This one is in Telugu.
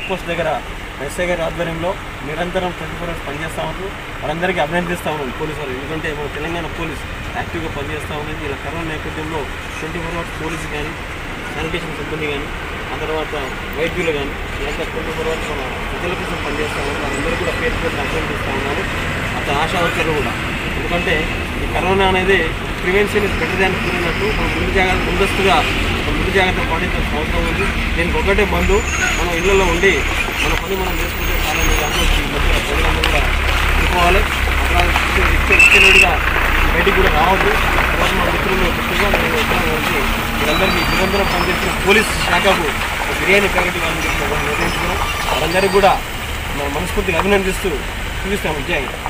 పోస్ట్ దగ్గర ఎస్ఐ గారి ఆధ్వర్యంలో నిరంతరం ట్వంటీ ఫోర్ అవర్స్ పనిచేస్తూ ఉంటారు వాళ్ళందరికీ అభినందిస్తూ ఉన్నాను పోలీసు వాళ్ళు ఎందుకంటే మన తెలంగాణ పోలీస్ యాక్టివ్గా పనిచేస్తూ ఉన్నది ఇలా కరోనా నేపథ్యంలో ట్వంటీ ఫోర్ అవర్స్ పోలీసు కానీ శానిటేషన్ సిబ్బంది కానీ ఆ తర్వాత వైద్యులు కానీ ఇలాంటి ట్వంటీ ఫోర్ అవర్స్ మన ప్రజల కోసం పనిచేస్తూ ఉన్నారు వాళ్ళందరూ కూడా పేరు పేరు అభినందిస్తూ ఉన్నాను అతను ఆశావచరులు కూడా ఎందుకంటే ఈ కరోనా అనేది prevention is better than cure అన్నట్టు మనం ముందు జాగ్రత్త ముందస్తుగా ఒక ముందు జాగ్రత్త పాటించాల్సిన అవసరం ఉంది దీనికి ఒకటే మందు మనం ఇళ్లలో ఉండి మన పని మనం చేసుకుంటే చాలా దాంట్లో ఈ మధ్య ప్రజలందరూ కూడా అనుకోవాలి అట్లా ఇచ్చినట్టుగా బయటికి కూడా రావద్దు తర్వాత మన మిత్రులు ముఖ్యంగా నేను ఎక్కడ ఉంది వీళ్ళందరికీ నిరంతరం పనిచేసిన పోలీస్ శాఖకు ఒక బిర్యానీ ప్యాకెట్ ఇవ్వాలని చెప్పి నిర్ణయించుకున్నాం వాళ్ళందరికీ కూడా మన మనస్ఫూర్తిగా అభినందిస్తూ చూపిస్తాము విజయంగా